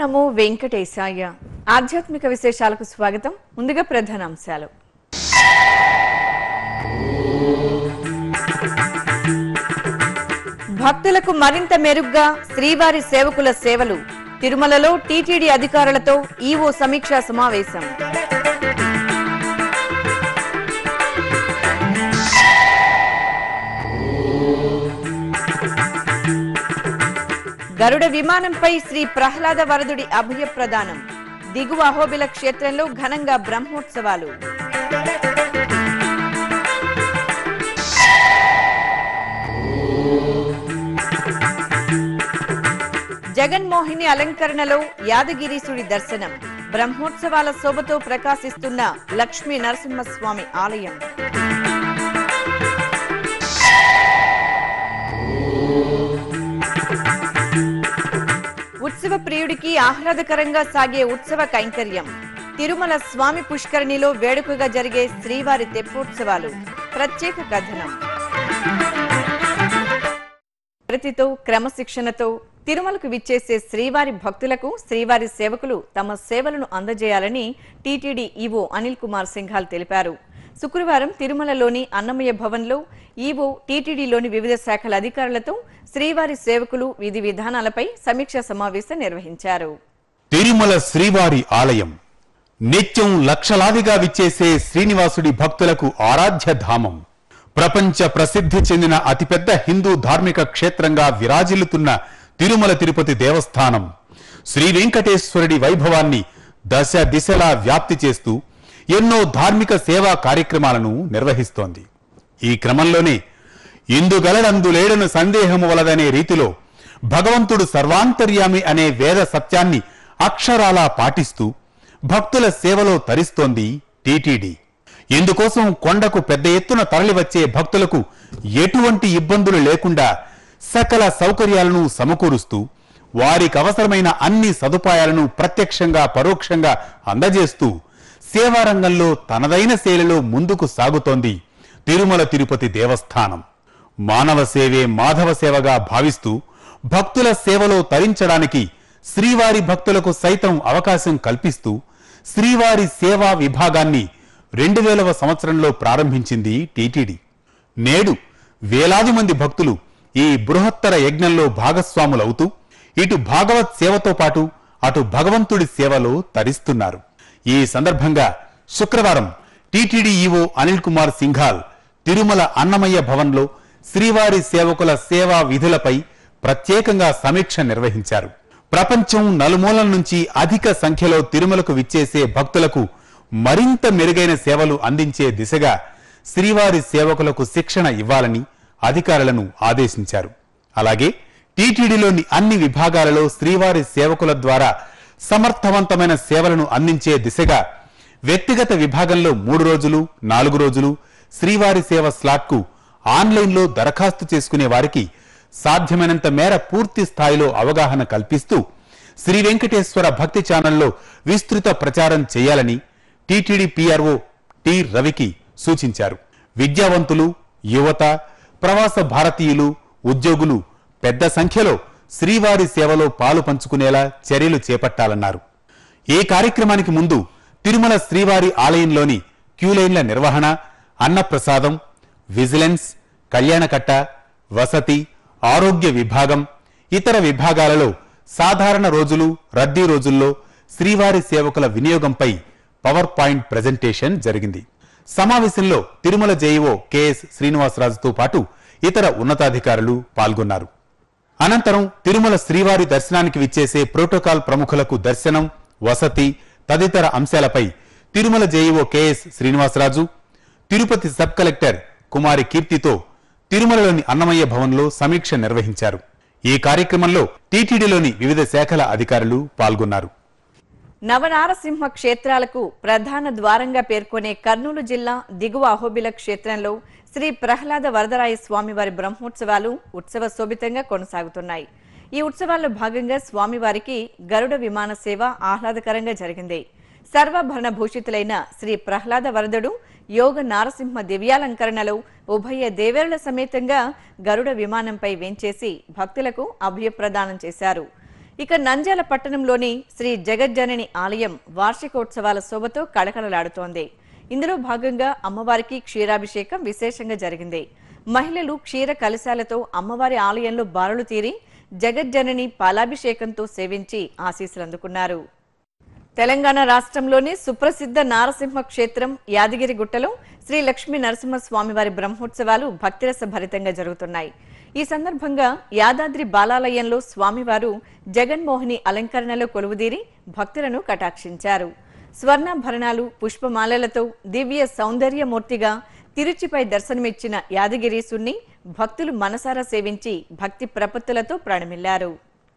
నమో వెంకటేశాయ ఆధ్యాత్మిక విశేషాలకు స్వాగతం ముందుగా ప్రధానాంశాలు భక్తులకు మరింత మెరుగ్గా శ్రీవారి సేవకుల సేవలు తిరుమలలో టీటీడీ అధికారులతో ఈవో సమీక్షా సమావేశం గరుడ విమానంపై శ్రీ ప్రహ్లాద వరదుడి అభయ ప్రదానం దిగువ అహోబిల క్షేత్రంలో ఘనంగా బ్రహ్మోత్సవాలు జగన్మోహిని అలంకరణలో యాదగిరీశుడి దర్శనం బ్రహ్మోత్సవాల శోభతో ప్రకాశిస్తున్న లక్ష్మీ నరసింహస్వామి ఆలయం ఉత్సవ ప్రియుడికి ఆహ్లాదకరంగా సాగే ఉత్సవ కైంకర్యం తిరుమల స్వామి పుష్కరిణిలో వేడుకగా జరిగే శ్రీవారి తెప్పోత్సవాలు ప్రత్యేక కథనం ప్రతితో క్రమశిక్షణతో తిరుమలకు విచ్చేసే శ్రీవారి భక్తులకు శ్రీవారి సేవకులు తమ సేవలను అందజేయాలని టీటీడీ ఈవో అనిల్ కుమార్ సింఘాల్ తెలిపారు శుక్రవారం తిరుమలలోని అన్నమయ్య భవన్లో ఈవో టీటీడీలోని వివిధ శాఖల అధికారులతో శ్రీవారి సేవకులు విధి విధానాలపై సమీక్షా సమావేశం నిర్వహించారు తిరుమల శ్రీవారి ఆలయం నిత్యం లక్షలాదిగా విచ్చేసే శ్రీనివాసుడి భక్తులకు ఆరాధ్య ధామం ప్రపంచ ప్రసిద్ధి చెందిన అతిపెద్ద హిందూ ధార్మిక క్షేత్రంగా విరాజిల్లుతున్న తిరుమల తిరుపతి దేవస్థానం శ్రీ వెంకటేశ్వరుడి వైభవాన్ని దశ దిశలా వ్యాప్తి చేస్తూ ఎన్నో ధార్మిక సేవా కార్యక్రమాలను నిర్వహిస్తోంది ఈ క్రమంలోనే ఇందుగలడందు లేడను సందేహము వలదనే రీతిలో భగవంతుడు సర్వాంతర్యామి అనే వేద సత్యాన్ని అక్షరాలా పాటిస్తూ భక్తుల సేవలో తరిస్తోంది టీటీడీ ఇందుకోసం కొండకు పెద్ద ఎత్తున తరలివచ్చే భక్తులకు ఎటువంటి ఇబ్బందులు లేకుండా సకల సౌకర్యాలను సమకూరుస్తూ వారికి అవసరమైన అన్ని సదుపాయాలను ప్రత్యక్షంగా పరోక్షంగా అందజేస్తూ సేవారంగంలో తనదైన శైలిలో ముందుకు సాగుతోంది తిరుమల తిరుపతి దేవస్థానం మానవ సేవే మాధవ సేవగా భావిస్తూ భక్తుల సేవలో తరించడానికి శ్రీవారి భక్తులకు సైతం అవకాశం కల్పిస్తూ శ్రీవారి సేవా విభాగాన్ని రెండు వేలవ సంవత్సరంలో ప్రారంభించింది టీటీడీ నేడు వేలాది మంది భక్తులు ఈ బృహత్తర యజ్ఞంలో భాగస్వాములవుతూ ఇటు భాగవత్ సేవతో పాటు అటు భగవంతుడి సేవలో తరిస్తున్నారు ఈ సందర్భంగా శుక్రవారం టీటీడీ ఈవో అనిల్ కుమార్ సింఘాల్ తిరుమల అన్నమయ్య భవన్లో శ్రీవారి సేవకుల సేవా విధులపై ప్రత్యేకంగా సమీక్ష నిర్వహించారు ప్రపంచం నలుమూలల నుంచి అధిక సంఖ్యలో తిరుమలకు విచ్చేసే భక్తులకు మరింత మెరుగైన సేవలు అందించే దిశగా శ్రీవారి సేవకులకు శిక్షణ ఇవ్వాలని అధికారులను ఆదేశించారు అలాగే టీటీడీలోని అన్ని విభాగాలలో శ్రీవారి సేవకుల ద్వారా సమర్థవంతమైన సేవలను అందించే దిశగా వ్యక్తిగత విభాగంలో మూడు రోజులు నాలుగు రోజులు శ్రీవారి సేవ స్లాట్కు ఆన్లైన్లో దరఖాస్తు చేసుకునే వారికి సాధ్యమైనంత మేర పూర్తి స్థాయిలో అవగాహన కల్పిస్తూ శ్రీ వెంకటేశ్వర భక్తి ఛానల్లో విస్తృత ప్రచారం చేయాలని టీటీడీ పీఆర్ఓ టి రవికి సూచించారు విద్యావంతులు యువత ప్రవాస భారతీయులు ఉద్యోగులు పెద్ద సంఖ్యలో శ్రీవారి సేవలో పాలు పంచుకునేలా చర్యలు చేపట్టాలన్నారు ఈ కార్యక్రమానికి ముందు తిరుమల శ్రీవారి ఆలయంలోని క్యూలైన్ల నిర్వహణ అన్నప్రసాదం విజిలెన్స్ కళ్యాణకట్ట వసతి ఆరోగ్య విభాగం ఇతర విభాగాలలో సాధారణ రోజులు రద్దీ రోజుల్లో శ్రీవారి సేవకుల వినియోగంపై పవర్ పాయింట్ ప్రజెంటేషన్ జరిగింది సమావేశంలో తిరుమల జేఈఓ కెఎస్ శ్రీనివాసరాజుతో పాటు ఇతర ఉన్నతాధికారులు పాల్గొన్నారు అనంతరం తిరుమల శ్రీవారి దర్శనానికి విచ్చేసే ప్రోటోకాల్ ప్రముఖులకు దర్శనం వసతి తదితర అంశాలపై Tirumala JEO KS Srinivasaraju Tirupati sub collector కుమారి కీర్తితో తిరుమలలోని అన్నమయ్య భవన్లో సమీక్ష నిర్వహించారు ఈ కార్యక్రమంలో టీటీడీలోని వివిధ శాఖల అధికారులు పాల్గొన్నారు నవనారసింహ క్షేత్రాలకు ప్రధాన ద్వారంగా పేర్కొనే కర్నూలు జిల్లా దిగువ అహోబిల క్షేత్రంలో శ్రీ ప్రహ్లాద వరదరాయ స్వామివారి బ్రహ్మోత్సవాలు ఉత్సవ శోభితంగా కొనసాగుతున్నాయి ఈ ఉత్సవాల్లో భాగంగా స్వామివారికి గరుడ విమాన సేవ ఆహ్లాదకరంగా జరిగింది సర్వాభరణ భూషితులైన శ్రీ ప్రహ్లాద వరదుడు యోగ నారసింహ దివ్యాలంకరణలో ఉభయ దేవేరుల సమేతంగా గరుడ విమానంపై వెంచేసి భక్తులకు అభయప్రదానం చేశారు ఇక నంద్యాల పట్టణంలోని శ్రీ జగజ్జనని ఆలయం వార్షికోత్సవాల శోభతో కళకళలాడుతోంది ఇందులో భాగంగా అమ్మవారికి క్షీరాభిషేకం విశేషంగా జరిగింది మహిళలు క్షీర కలశాలతో అమ్మవారి ఆలయంలో బారులు తీరి జగజ్జనని పాలాభిషేకంతో సేవించి ఆశీస్సులు అందుకున్నారు తెలంగాణ రాష్ట్రంలోని సుప్రసిద్ధ నారసింహ క్షేత్రం యాదగిరిగుట్టలో శ్రీ లక్ష్మీ నరసింహస్వామివారి బ్రహ్మోత్సవాలు భక్తిరస భరితంగా జరుగుతున్నాయి ఈ సందర్భంగా యాదాద్రి బాలాలయంలో స్వామివారు జగన్మోహిని అలంకరణలో కొలువుదీరి భక్తులను కటాక్షించారు స్వర్ణాభరణాలు పుష్పమాలలతో దివ్య సౌందర్యమూర్తిగా తిరుచిపై దర్శనమిచ్చిన యాదగిరీసుణ్ణి భక్తులు మనసారా సేవించి భక్తి ప్రపత్తులతో ప్రాణమిల్లారు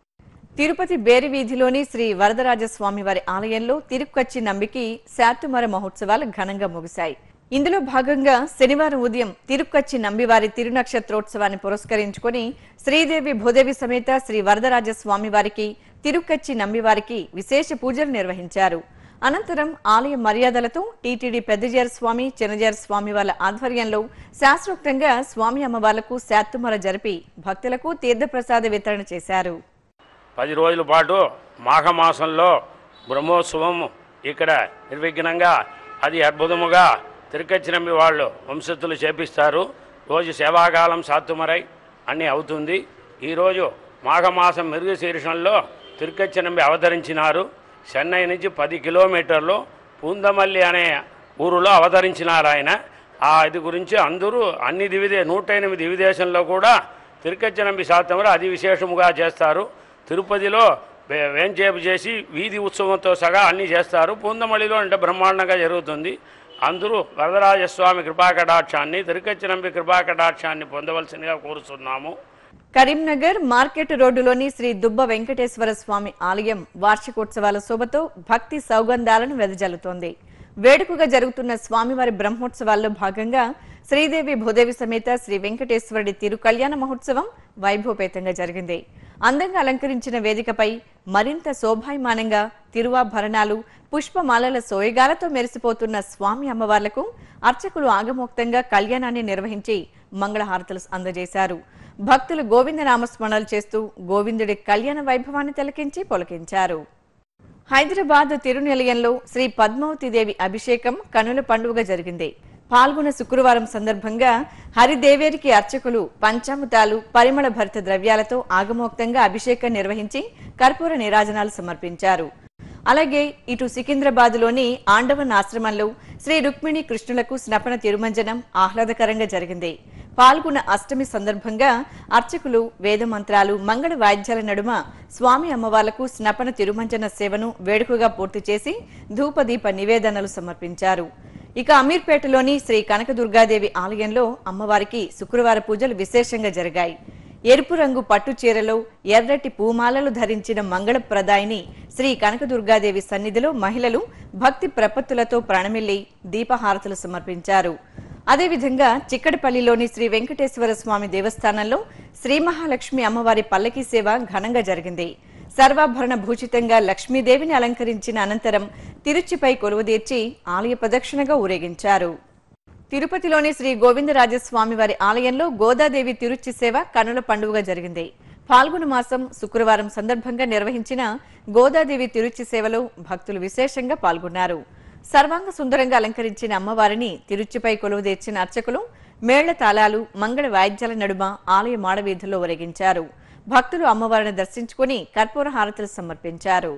తిరుపతి బేరి వీధిలోని శ్రీ వరదరాజస్వామి వారి ఆలయంలో తిరుక్కచ్చి నంబికి శాతుమర మహోత్సవాలు ఘనంగా ముగిశాయి ఇందులో భాగంగా శనివారం ఉదయం తిరుక్కచ్చి నంబివారి తిరునక్షత్రోత్సవాన్ని పురస్కరించుకొని శ్రీదేవి భూదేవి సమేత శ్రీ వరదరాజస్వామి వారికి తిరుక్కచ్చి నంబివారికి విశేష పూజలు నిర్వహించారు అనంతరం ఆలయ మర్యాదలతో టీటీడీ పెద్దజేర స్వామి చిన్నజేర స్వామి వాళ్ళ ఆధ్వర్యంలో శాస్త్రోక్తంగా స్వామి అమ్మవార్లకు శాతుమర జరిపి భక్తులకు తీర్థప్రసాద వితరణ చేశారు పది రోజుల పాటు మాఘమాసంలో బ్రహ్మోత్సవం ఇక్కడ నిర్విఘ్నంగా అది అద్భుతముగా తిరుకచ్చినమ్మి వాళ్ళు వంశస్థులు చేపిస్తారు రోజు సేవాకాలం సాత్తుమరై అన్నీ అవుతుంది ఈరోజు మాఘమాసం మెరుగు శీర్షంలో తిరుకచ్చినమ్మి అవతరించినారు చెన్నై నుంచి పది కిలోమీటర్లు పూందమల్లి అనే ఊరిలో అవతరించినారు ఆయన ఆ ఇది గురించి అందరూ అన్ని దివిదే నూట ఎనిమిది దివిదేశంలో కూడా తిరుకచ్చినంబి శాతంలో అతి విశేషముగా చేస్తారు తిరుపతిలో వే- వేంచేపు చేసి వీధి ఉత్సవంతో సగా అన్నీ చేస్తారు పూందమల్లిలో అంటే బ్రహ్మాండంగా జరుగుతుంది అందరూ వరదరాజస్వామి కృపాకటాక్షాన్ని తిరుకచ్చినంబి కృపాకటాక్షాన్ని పొందవలసిందిగా కోరుతున్నాము కరీంనగర్ మార్కెట్ రోడ్డులోని శ్రీ దుబ్బ వెంకటేశ్వర స్వామి ఆలయం వార్షికోత్సవాల శోభతో భక్తి సౌగంధాలను వెదజల్లుతోంది వేడుకగా జరుగుతున్న స్వామివారి బ్రహ్మోత్సవాల్లో భాగంగా శ్రీదేవి భూదేవి సమేత శ్రీ వెంకటేశ్వరుడి తిరు కళ్యాణ మహోత్సవం వైభవపేతంగా జరిగింది అందంగా అలంకరించిన వేదికపై మరింత శోభాయమానంగా తిరువాభరణాలు పుష్పమాలల సోయగాలతో మెరిసిపోతున్న స్వామి అమ్మవార్లకు అర్చకులు ఆగమోక్తంగా కళ్యాణాన్ని నిర్వహించి మంగళహారతులు అందజేశారు భక్తులు గోవింద నామస్మరణలు చేస్తూ గోవిందుడి కళ్యాణ వైభవాన్ని తిలకించి పొలకించారు హైదరాబాద్ తిరునిలయంలో శ్రీ పద్మావతి దేవి అభిషేకం కనుల పండుగ జరిగింది పాల్గొన్న శుక్రవారం సందర్భంగా హరిదేవేరికి అర్చకులు పంచామృతాలు పరిమళ భరిత ద్రవ్యాలతో ఆగమోక్తంగా అభిషేకం నిర్వహించి కర్పూర నీరాజనాలు సమర్పించారు అలాగే ఇటు సికింద్రాబాద్లోని ఆండవన్ ఆశ్రమంలో శ్రీ రుక్మిణి కృష్ణులకు స్నపన తిరుమంజనం ఆహ్లాదకరంగా జరిగింది పాల్గొన్న అష్టమి సందర్భంగా అర్చకులు వేద మంత్రాలు మంగళ వాయిద్యాల నడుమ స్వామి అమ్మవార్లకు స్నపన తిరుమంజన సేవను వేడుకగా పూర్తి చేసి ధూపదీప నివేదనలు సమర్పించారు ఇక అమీర్పేటలోని శ్రీ కనకదుర్గాదేవి ఆలయంలో అమ్మవారికి శుక్రవార పూజలు విశేషంగా జరిగాయి ఎరుపు రంగు పట్టు చీరలో ఎర్రటి పూమాలలు ధరించిన మంగళప్రదాయిని శ్రీ కనకదుర్గాదేవి సన్నిధిలో మహిళలు భక్తి ప్రపత్తులతో ప్రాణమిల్లి దీపహారతులు సమర్పించారు అదేవిధంగా చిక్కడపల్లిలోని శ్రీ వెంకటేశ్వర స్వామి దేవస్థానంలో శ్రీ మహాలక్ష్మి అమ్మవారి పల్లకి సేవ ఘనంగా జరిగింది సర్వాభరణ భూషితంగా లక్ష్మీదేవిని అలంకరించిన అనంతరం తిరుచిపై కొలువుదీర్చి ఆలయ ప్రదక్షిణగా ఊరేగించారు తిరుపతిలోని శ్రీ గోవిందరాజస్వామి వారి ఆలయంలో గోదాదేవి తిరుచి సేవ కనుల పండుగ జరిగింది పాల్గొన మాసం శుక్రవారం సందర్భంగా నిర్వహించిన గోదాదేవి తిరుచి సేవలో భక్తులు విశేషంగా పాల్గొన్నారు సర్వాంగ సుందరంగా అలంకరించిన అమ్మవారిని తిరుచిపై కొలువు తెచ్చిన అర్చకులు మేళ్ల తాళాలు మంగళ వాయిద్యాల నడుమ ఆలయ మాడవీధుల్లో ఊరేగించారు భక్తులు అమ్మవారిని దర్శించుకుని కర్పూర హారతులు సమర్పించారు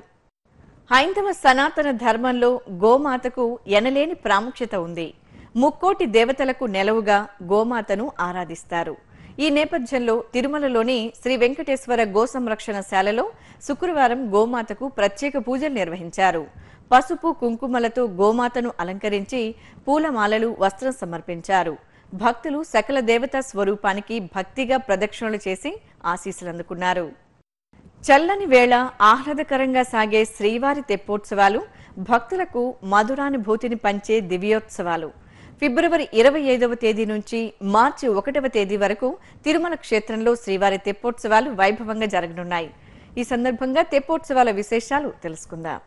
హైందవ సనాతన ధర్మంలో గోమాతకు ఎనలేని ప్రాముఖ్యత ఉంది ముక్కోటి దేవతలకు నెలవుగా గోమాతను ఆరాధిస్తారు ఈ నేపథ్యంలో తిరుమలలోని శ్రీ వెంకటేశ్వర గో సంరక్షణ శాలలో శుక్రవారం గోమాతకు ప్రత్యేక పూజలు నిర్వహించారు పసుపు కుంకుమలతో గోమాతను అలంకరించి పూలమాలలు వస్త్రం సమర్పించారు భక్తులు సకల దేవతా స్వరూపానికి భక్తిగా ప్రదక్షిణలు చేసి ఆశీస్సులు అందుకున్నారు చల్లని వేళ ఆహ్లాదకరంగా సాగే శ్రీవారి తెప్పోత్సవాలు భక్తులకు మధురానుభూతిని పంచే దివ్యోత్సవాలు ఫిబ్రవరి ఇరవై ఐదవ తేదీ నుంచి మార్చి ఒకటవ తేదీ వరకు తిరుమల క్షేత్రంలో శ్రీవారి తెప్పోత్సవాలు వైభవంగా జరగనున్నాయి ఈ సందర్భంగా తెప్పోత్సవాల విశేషాలు తెలుసుకుందాం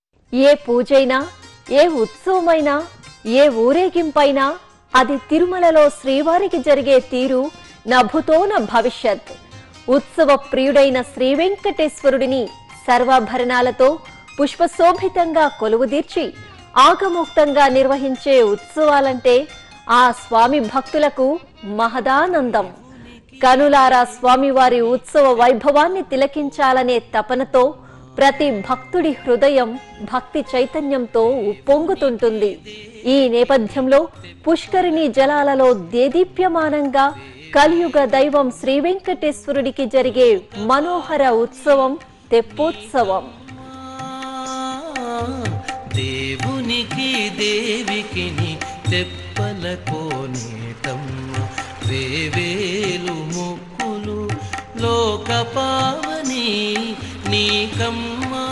ఏ పూజైనా ఏ ఉత్సవమైనా ఏ ఊరేగింపైనా అది తిరుమలలో శ్రీవారికి జరిగే తీరు నభుతోన భవిష్యత్ ఉత్సవ ప్రియుడైన శ్రీ వెంకటేశ్వరుడిని సర్వాభరణాలతో పుష్పశోభితంగా కొలువుదీర్చి ఆగమోక్తంగా నిర్వహించే ఉత్సవాలంటే ఆ స్వామి భక్తులకు మహదానందం కనులారా స్వామివారి ఉత్సవ వైభవాన్ని తిలకించాలనే తపనతో ప్రతి భక్తుడి హృదయం భక్తి చైతన్యంతో ఉప్పొంగుతుంటుంది ఈ నేపథ్యంలో పుష్కరిణి జలాలలో దేదీప్యమానంగా కలియుగ దైవం శ్రీ వెంకటేశ్వరుడికి జరిగే మనోహర ఉత్సవం తెప్పోత్సవం దేవునికి దేవికిని తెప్పల కోనేటమ్మ వేవేలు ముక్కులు లోక పావని నీకమ్మా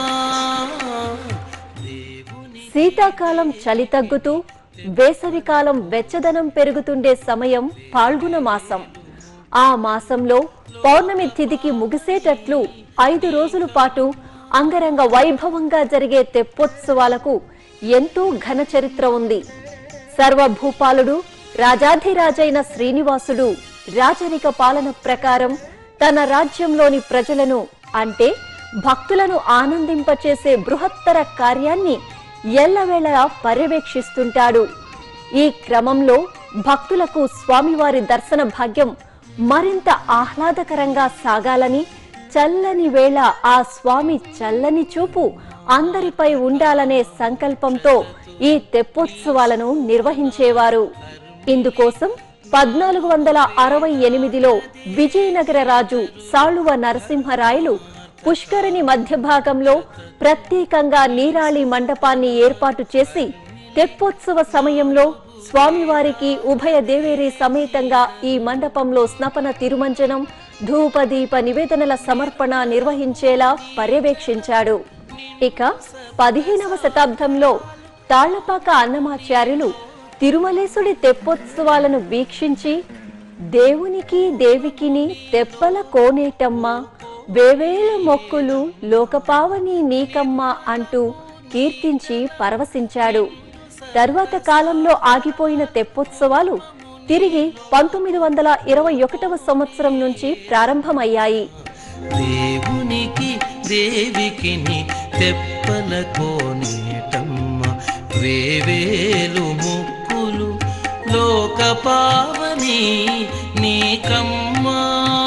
దేవుని శీతాకాలం చలి తగ్గుతూ వేసవికాలం వెచ్చదనం పెరుగుతుండే సమయం పాల్గొన మాసం ఆ మాసంలో పౌర్ణమి తిథికి ముగిసేటట్లు ఐదు రోజుల పాటు అంగరంగ వైభవంగా జరిగే తెప్పోత్సవాలకు ఎంతో ఘన చరిత్ర ఉంది సర్వభూపాలుడు రాజాధిరాజైన శ్రీనివాసుడు రాజరిక పాలన ప్రకారం తన రాజ్యంలోని ప్రజలను అంటే భక్తులను ఆనందింపచేసే బృహత్తర కార్యాన్ని ఎల్లవేళలా పర్యవేక్షిస్తుంటాడు ఈ క్రమంలో భక్తులకు స్వామివారి దర్శన భాగ్యం మరింత ఆహ్లాదకరంగా సాగాలని చల్లని వేళ ఆ స్వామి చల్లని చూపు అందరిపై ఉండాలనే సంకల్పంతో ఈ తెప్పోత్సవాలను నిర్వహించేవారు ఇందుకోసం పద్నాలుగు వందల అరవై ఎనిమిదిలో విజయనగర రాజు సాళువ నరసింహరాయలు పుష్కరిణి మధ్య భాగంలో ప్రత్యేకంగా నీరాళి మండపాన్ని ఏర్పాటు చేసి తెప్పోత్సవ సమయంలో స్వామివారికి ఉభయ దేవేరి సమేతంగా ఈ మండపంలో స్నపన తిరుమంజనం ధూపదీప నివేదనల సమర్పణ నిర్వహించేలా పర్యవేక్షించాడు ఇక పదిహేనవ శతాబ్దంలో తాళ్లపాక అన్నమాచార్యులు తిరుమలేశుడి తెప్పోత్సవాలను వీక్షించి దేవునికి దేవికిని తెప్పల కోనేటమ్మ వేవేల మొక్కులు లోకపావని నీకమ్మ అంటూ కీర్తించి పరవశించాడు తరువాత కాలంలో ఆగిపోయిన తెప్పోత్సవాలు తిరిగి పంతొమ్మిది వందల ఇరవై ఒకటవ సంవత్సరం నుంచి ప్రారంభమయ్యాయి దేవునికి దేవికిని తెప్పల కోనేటమ్మ వేవేలు ముక్కులు లోక పావని నీకమ్మా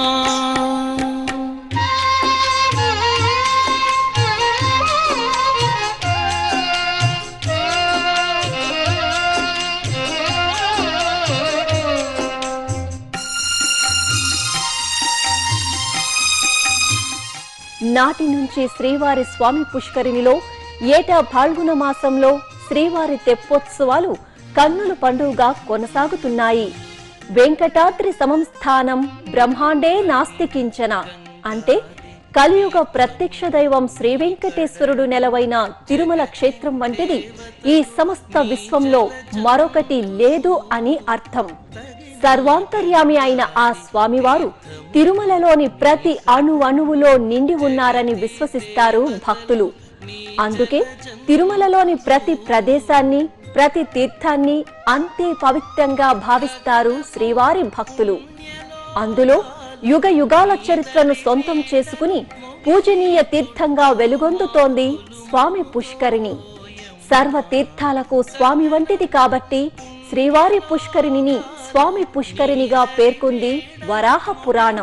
నాటి నుంచి శ్రీవారి స్వామి పుష్కరిణిలో ఏటా పాల్గొన మాసంలో శ్రీవారి తెప్పోత్సవాలు కన్నుల పండుగగా కొనసాగుతున్నాయి వెంకటాద్రి సమం స్థానం బ్రహ్మాండే నాస్తి కించన అంటే కలియుగ ప్రత్యక్ష దైవం శ్రీ వెంకటేశ్వరుడు నెలవైన తిరుమల క్షేత్రం వంటిది ఈ సమస్త విశ్వంలో మరొకటి లేదు అని అర్థం సర్వాంతర్యామి అయిన ఆ స్వామివారు తిరుమలలోని ప్రతి అణు అణువులో నిండి ఉన్నారని విశ్వసిస్తారు భక్తులు అందుకే తిరుమలలోని ప్రతి ప్రదేశాన్ని ప్రతి తీర్థాన్ని అంతే పవిత్రంగా భావిస్తారు శ్రీవారి భక్తులు అందులో యుగ యుగాల చరిత్రను సొంతం చేసుకుని పూజనీయ తీర్థంగా వెలుగొందుతోంది స్వామి పుష్కరిణి సర్వ తీర్థాలకు స్వామి వంటిది కాబట్టి శ్రీవారి పుష్కరిణిని స్వామి పుష్కరిణిగా పేర్కొంది వరాహ పురాణం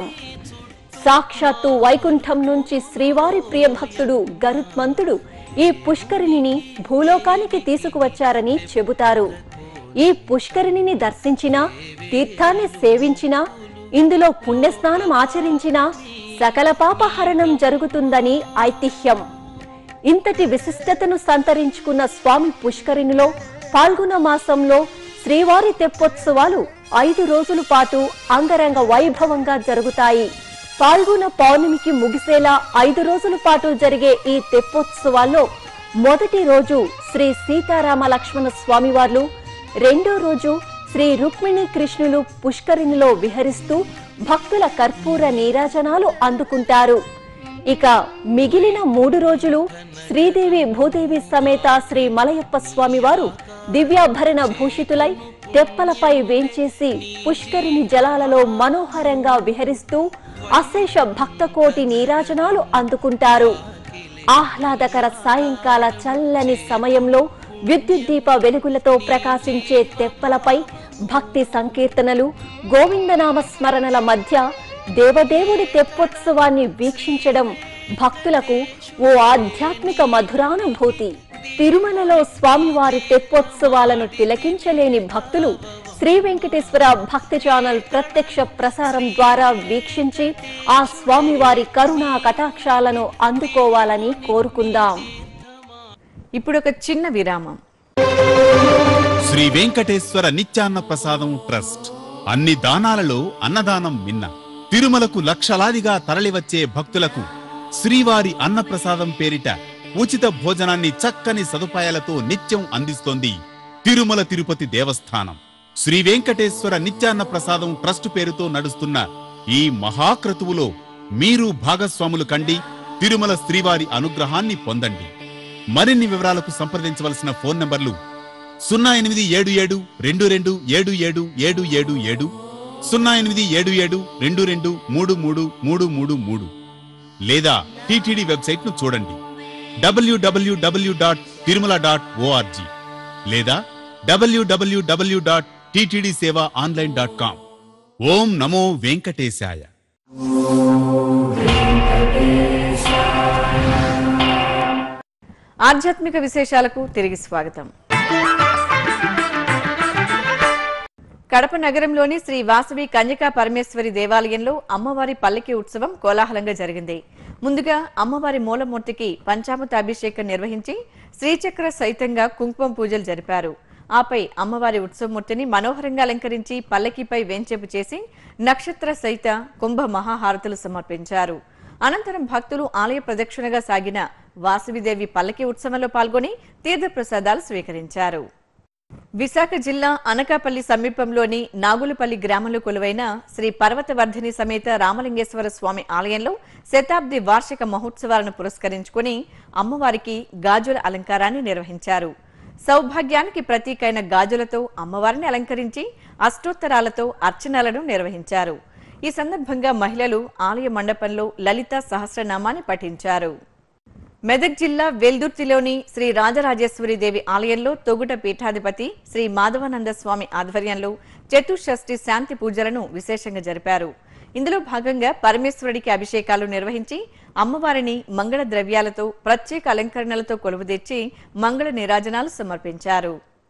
సాక్షాత్తు వైకుంఠం నుంచి శ్రీవారి ప్రియ భక్తుడు గరుత్మంతుడు ఈ పుష్కరిణిని భూలోకానికి తీసుకువచ్చారని చెబుతారు ఈ పుష్కరిణిని దర్శించినా తీర్థాన్ని సేవించినా ఇందులో పుణ్యస్నానం ఆచరించినా సకల పాపహరణం జరుగుతుందని ఐతిహ్యం ఇంతటి విశిష్టతను సంతరించుకున్న స్వామి పుష్కరిణిలో పాల్గొన మాసంలో శ్రీవారి తెప్పోత్సవాలు ఐదు రోజుల పాటు అంగరంగ వైభవంగా జరుగుతాయి పాల్గొన పౌర్ణమికి ముగిసేలా ఐదు రోజుల పాటు జరిగే ఈ తెప్పోత్సవాల్లో మొదటి రోజు శ్రీ సీతారామ లక్ష్మణ స్వామివార్లు రెండో రోజు శ్రీ రుక్మిణి కృష్ణులు పుష్కరిణిలో విహరిస్తూ భక్తుల కర్పూర నీరాజనాలు అందుకుంటారు ఇక మిగిలిన మూడు రోజులు శ్రీదేవి భూదేవి సమేత శ్రీ మలయప్ప స్వామి వారు దివ్యాభరణ భూషితులై తెప్పలపై వేంచేసి పుష్కరిణి జలాలలో మనోహరంగా విహరిస్తూ అశేష భక్తకోటి నీరాజనాలు అందుకుంటారు ఆహ్లాదకర సాయంకాల చల్లని సమయంలో విద్యుత్ దీప వెలుగులతో ప్రకాశించే తెప్పలపై భక్తి సంకీర్తనలు గోవిందనామ స్మరణల మధ్య దేవదేవుడి తెప్పోత్సవాన్ని వీక్షించడం భక్తులకు ఓ ఆధ్యాత్మిక మధురానుభూతి తిరుమలలో స్వామివారి తెప్పోత్సవాలను తిలకించలేని భక్తులు శ్రీ వెంకటేశ్వర భక్తి ఛానల్ ప్రత్యక్ష ప్రసారం ద్వారా వీక్షించి ఆ స్వామివారి కరుణా కటాక్షాలను అందుకోవాలని కోరుకుందాం ఇప్పుడు ఒక చిన్న విరామం శ్రీ వెంకటేశ్వర నిత్యాన్న ప్రసాదం ట్రస్ట్ అన్ని దానాలలో అన్నదానం మిన్న తిరుమలకు లక్షలాదిగా తరలివచ్చే భక్తులకు శ్రీవారి అన్నప్రసాదం పేరిట ఉచిత భోజనాన్ని చక్కని సదుపాయాలతో నిత్యం అందిస్తోంది తిరుమల తిరుపతి దేవస్థానం శ్రీ వెంకటేశ్వర నిత్యాన్న ప్రసాదం ట్రస్ట్ పేరుతో నడుస్తున్న ఈ మహాక్రతువులో మీరు భాగస్వాములు కండి తిరుమల శ్రీవారి అనుగ్రహాన్ని పొందండి మరిన్ని వివరాలకు సంప్రదించవలసిన ఫోన్ నంబర్లు సున్నా ఎనిమిది ఏడు ఏడు రెండు రెండు ఏడు ఏడు ఏడు ఏడు ఏడు సున్నా ఎనిమిది ఏడు ఏడు రెండు రెండు మూడు మూడు మూడు మూడు మూడు లేదా టిటిడి వెబ్సైట్ ను చూడండి W W W dot Tirumala dot ORG లేదా W W W dot TTD seva online dot com ఓం నమో వెంకటేశాయ ఆధ్యాత్మిక విశేషాలకు తిరిగి స్వాగతం కడప నగరంలోని శ్రీ వాసవి కన్యకా పరమేశ్వరి దేవాలయంలో అమ్మవారి పల్లకి ఉత్సవం కోలాహలంగా జరిగింది ముందుగా అమ్మవారి మూలమూర్తికి పంచామృత అభిషేకం నిర్వహించి శ్రీచక్ర సహితంగా కుంకుమ పూజలు జరిపారు ఆపై అమ్మవారి ఉత్సవమూర్తిని మనోహరంగా అలంకరించి పల్లకిపై వేంచేపు చేసి నక్షత్ర సహిత కుంభ మహాహారతులు సమర్పించారు అనంతరం భక్తులు ఆలయ ప్రదక్షిణగా సాగిన వాసవిదేవి పల్లకి ఉత్సవంలో పాల్గొని తీర్థప్రసాదాలు స్వీకరించారు విశాఖ జిల్లా అనకాపల్లి సమీపంలోని నాగులపల్లి గ్రామంలో కొలువైన శ్రీ పర్వతవర్ధిని సమేత రామలింగేశ్వర స్వామి ఆలయంలో శతాబ్ది వార్షిక మహోత్సవాలను పురస్కరించుకుని అమ్మవారికి గాజుల అలంకారాన్ని నిర్వహించారు సౌభాగ్యానికి ప్రతీకైన గాజులతో అమ్మవారిని అలంకరించి అష్టోత్తరాలతో అర్చనలను నిర్వహించారు ఈ సందర్భంగా మహిళలు ఆలయ మండపంలో లలిత సహస్రనామాన్ని పఠించారు మెదక్ జిల్లా వెల్దుర్తిలోని శ్రీ రాజరాజేశ్వరి దేవి ఆలయంలో తొగుట పీఠాధిపతి శ్రీ మాధవానంద స్వామి ఆధ్వర్యంలో చతుషష్ఠి శాంతి పూజలను విశేషంగా జరిపారు ఇందులో భాగంగా పరమేశ్వరుడికి అభిషేకాలు నిర్వహించి అమ్మవారిని మంగళ ద్రవ్యాలతో ప్రత్యేక అలంకరణలతో కొలువుదీర్చి మంగళ నీరాజనాలు సమర్పించారు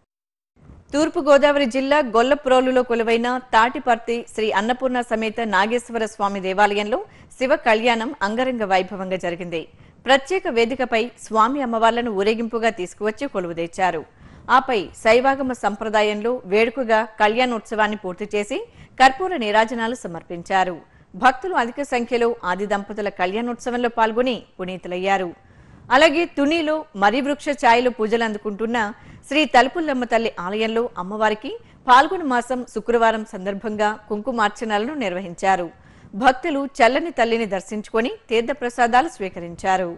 తూర్పు గోదావరి జిల్లా గొల్లప్రోలులో కొలువైన తాటిపర్తి శ్రీ అన్నపూర్ణ సమేత నాగేశ్వర స్వామి దేవాలయంలో శివ కళ్యాణం అంగరంగ వైభవంగా జరిగింది ప్రత్యేక వేదికపై స్వామి అమ్మవార్లను ఊరేగింపుగా తీసుకువచ్చి కొలువుదీర్చారు ఆపై శైవాగమ సంప్రదాయంలో వేడుకగా కళ్యాణోత్సవాన్ని పూర్తి చేసి కర్పూర నీరాజనాలు సమర్పించారు భక్తులు అధిక సంఖ్యలో ఆది దంపతుల కళ్యాణోత్సవంలో పాల్గొని పునీతులయ్యారు అలాగే తునిలో మరి వృక్ష ఛాయలో పూజలు అందుకుంటున్న శ్రీ తలుపుల్లమ్మ తల్లి ఆలయంలో అమ్మవారికి పాల్గొన మాసం శుక్రవారం సందర్భంగా కుంకుమార్చనలను నిర్వహించారు భక్తులు చల్లని తల్లిని దర్శించుకొని తీర్థప్రసాదాలు స్వీకరించారు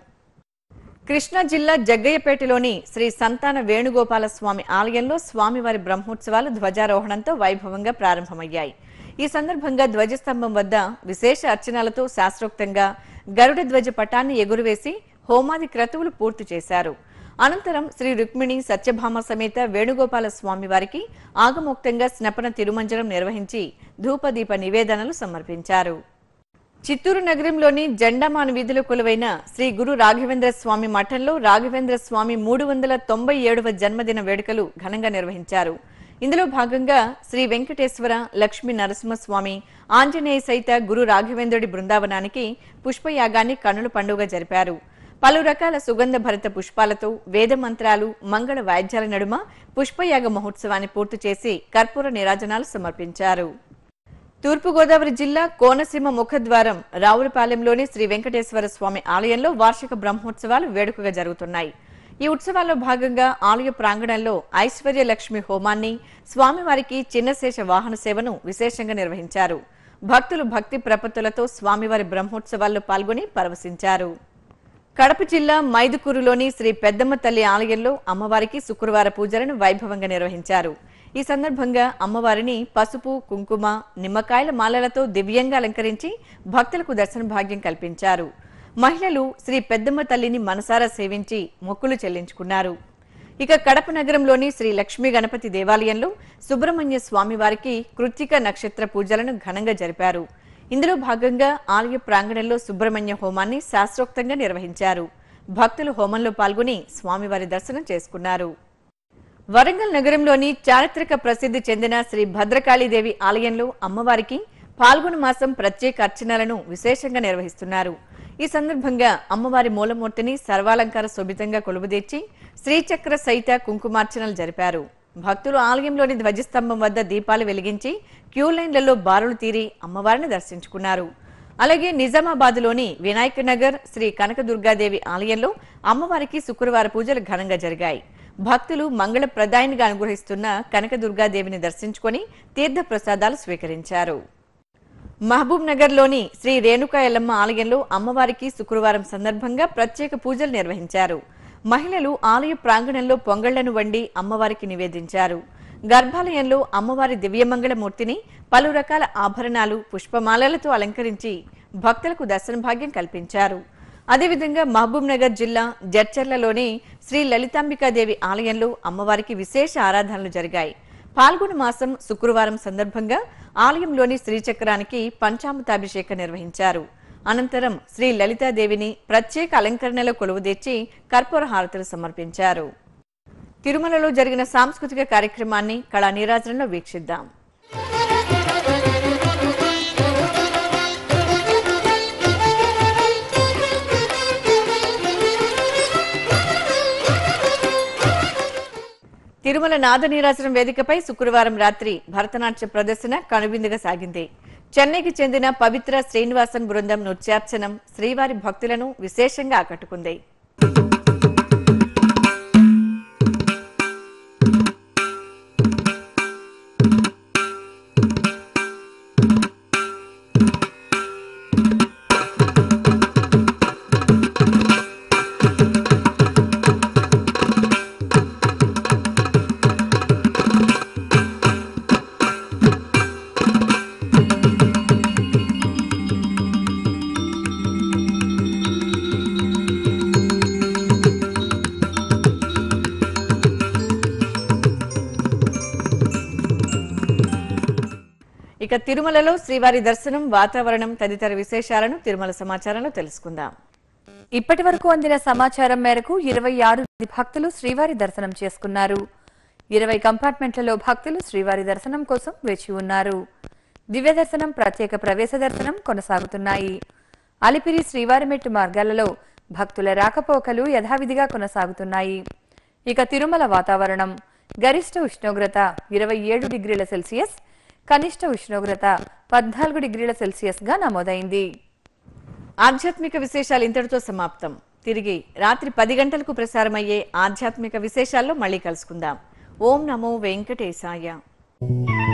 కృష్ణా జిల్లా జగ్గయ్యపేటలోని శ్రీ సంతాన వేణుగోపాల స్వామి ఆలయంలో స్వామివారి బ్రహ్మోత్సవాలు ధ్వజారోహణంతో వైభవంగా ప్రారంభమయ్యాయి ఈ సందర్భంగా ధ్వజస్తంభం వద్ద విశేష అర్చనలతో శాస్త్రోక్తంగా గరుడ ధ్వజ పటాన్ని ఎగురువేసి హోమాది క్రతువులు పూర్తి చేశారు అనంతరం శ్రీ రుక్మిణి సత్యభామ సమేత వేణుగోపాల స్వామి వారికి ఆగమోక్తంగా స్నపన తిరుమంజనం నిర్వహించి ధూపదీప నివేదనలు సమర్పించారు చిత్తూరు నగరంలోని జెండామాను వీధిలో కొలువైన శ్రీ గురు రాఘవేంద్ర స్వామి మఠంలో రాఘవేంద్ర స్వామి మూడు వందల తొంభై ఏడవ జన్మదిన వేడుకలు ఘనంగా నిర్వహించారు ఇందులో భాగంగా శ్రీ వెంకటేశ్వర లక్ష్మీ నరసింహస్వామి ఆంజనేయ సహిత గురు రాఘవేంద్రుడి బృందావనానికి పుష్పయాగాన్ని కన్నుల పండుగ జరిపారు పలు రకాల సుగంధ భరిత పుష్పాలతో వేద మంత్రాలు మంగళ వాయిద్యాల నడుమ పుష్పయాగ మహోత్సవాన్ని పూర్తి చేసి కర్పూర నీరాజనాలు సమర్పించారు తూర్పుగోదావరి జిల్లా కోనసీమ ముఖద్వారం రావులపాలెంలోని శ్రీ వెంకటేశ్వర స్వామి ఆలయంలో వార్షిక బ్రహ్మోత్సవాలు వేడుకగా జరుగుతున్నాయి ఈ ఉత్సవాల్లో భాగంగా ఆలయ ప్రాంగణంలో ఐశ్వర్య లక్ష్మి హోమాన్ని స్వామివారికి చిన్నశేష వాహన సేవను విశేషంగా నిర్వహించారు భక్తులు భక్తి ప్రపత్తులతో స్వామివారి బ్రహ్మోత్సవాల్లో పాల్గొని పరవశించారు కడప జిల్లా మైదుకూరులోని శ్రీ పెద్దమ్మ తల్లి ఆలయంలో అమ్మవారికి శుక్రవార పూజలను వైభవంగా నిర్వహించారు ఈ సందర్భంగా అమ్మవారిని పసుపు కుంకుమ నిమ్మకాయల మాలలతో దివ్యంగా అలంకరించి భక్తులకు దర్శన భాగ్యం కల్పించారు మహిళలు శ్రీ పెద్దమ్మ తల్లిని మనసారా సేవించి మొక్కులు చెల్లించుకున్నారు ఇక కడప నగరంలోని శ్రీ లక్ష్మీ గణపతి దేవాలయంలో సుబ్రహ్మణ్య స్వామి వారికి కృత్తిక నక్షత్ర పూజలను ఘనంగా జరిపారు ఇందులో భాగంగా ఆలయ ప్రాంగణంలో సుబ్రహ్మణ్య హోమాన్ని శాస్త్రోక్తంగా నిర్వహించారు భక్తులు హోమంలో పాల్గొని స్వామివారి దర్శనం చేసుకున్నారు వరంగల్ నగరంలోని చారిత్రక ప్రసిద్ధి చెందిన శ్రీ భద్రకాళీదేవి ఆలయంలో అమ్మవారికి పాల్గొన మాసం ప్రత్యేక అర్చనలను విశేషంగా నిర్వహిస్తున్నారు ఈ సందర్భంగా అమ్మవారి మూలమూర్తిని సర్వాలంకార శోభితంగా కొలువుదీర్చి శ్రీచక్ర సహిత కుంకుమార్చనలు జరిపారు భక్తులు ఆలయంలోని ధ్వజస్తంభం వద్ద దీపాలు వెలిగించి క్యూ లైన్లలో బారులు తీరి అమ్మవారిని దర్శించుకున్నారు అలాగే నిజామాబాద్లోని వినాయక నగర్ శ్రీ కనకదుర్గాదేవి ఆలయంలో అమ్మవారికి శుక్రవార పూజలు ఘనంగా జరిగాయి భక్తులు మంగళ ప్రదాయనిగా అనుగ్రహిస్తున్న కనకదుర్గాదేవిని దర్శించుకొని తీర్థ ప్రసాదాలు స్వీకరించారు మహబూబ్ నగర్ లోని శ్రీ రేణుకా ఎల్లమ్మ ఆలయంలో అమ్మవారికి శుక్రవారం సందర్భంగా ప్రత్యేక పూజలు నిర్వహించారు మహిళలు ఆలయ ప్రాంగణంలో పొంగళ్లను వండి అమ్మవారికి నివేదించారు గర్భాలయంలో అమ్మవారి దివ్యమంగళ మూర్తిని పలు రకాల ఆభరణాలు పుష్పమాలలతో అలంకరించి భక్తులకు దర్శన భాగ్యం కల్పించారు అదేవిధంగా మహబూబ్ నగర్ జిల్లా జడ్చర్లలోని శ్రీ లలితాంబికాదేవి ఆలయంలో అమ్మవారికి విశేష ఆరాధనలు జరిగాయి పాల్గొన మాసం శుక్రవారం సందర్భంగా ఆలయంలోని శ్రీచక్రానికి పంచామృతాభిషేకం నిర్వహించారు అనంతరం శ్రీ లలితాదేవిని ప్రత్యేక అలంకరణలో కొలువుదీర్చి కర్పూర హారతులు సమర్పించారు తిరుమలలో జరిగిన సాంస్కృతిక కార్యక్రమాన్ని కళా నీరాజనంలో వీక్షిద్దాం తిరుమల నాద నీరాజనం వేదికపై శుక్రవారం రాత్రి భరతనాట్య ప్రదర్శన కనువిందుగా సాగింది చెన్నైకి చెందిన పవిత్ర శ్రీనివాసన్ బృందం నృత్యార్చనం శ్రీవారి భక్తులను విశేషంగా ఆకట్టుకుంది ఇక తిరుమలలో శ్రీవారి దర్శనం వాతావరణం తదితర విశేషాలను తిరుమల సమాచారంలో తెలుసుకుందాం ఇప్పటి వరకు అందిన సమాచారం మేరకు ఇరవై ఆరు మంది భక్తులు శ్రీవారి దర్శనం చేసుకున్నారు ఇరవై కంపార్ట్మెంట్లలో భక్తులు శ్రీవారి దర్శనం కోసం వేచి ఉన్నారు దివ్య దర్శనం ప్రత్యేక ప్రవేశ దర్శనం కొనసాగుతున్నాయి అలిపిరి శ్రీవారి మెట్టు మార్గాలలో భక్తుల రాకపోకలు యథావిధిగా కొనసాగుతున్నాయి ఇక తిరుమల వాతావరణం గరిష్ట ఉష్ణోగ్రత ఇరవై ఏడు డిగ్రీల సెల్సియస్ కనిష్ట ఉష్ణోగ్రత పద్నాలుగు డిగ్రీల సెల్సియస్ గా నమోదైంది ఆధ్యాత్మిక విశేషాలు ఇంతటితో సమాప్తం తిరిగి రాత్రి పది గంటలకు ప్రసారమయ్యే ఆధ్యాత్మిక విశేషాల్లో మళ్ళీ కలుసుకుందాం ఓం నమో వెంకటేశాయ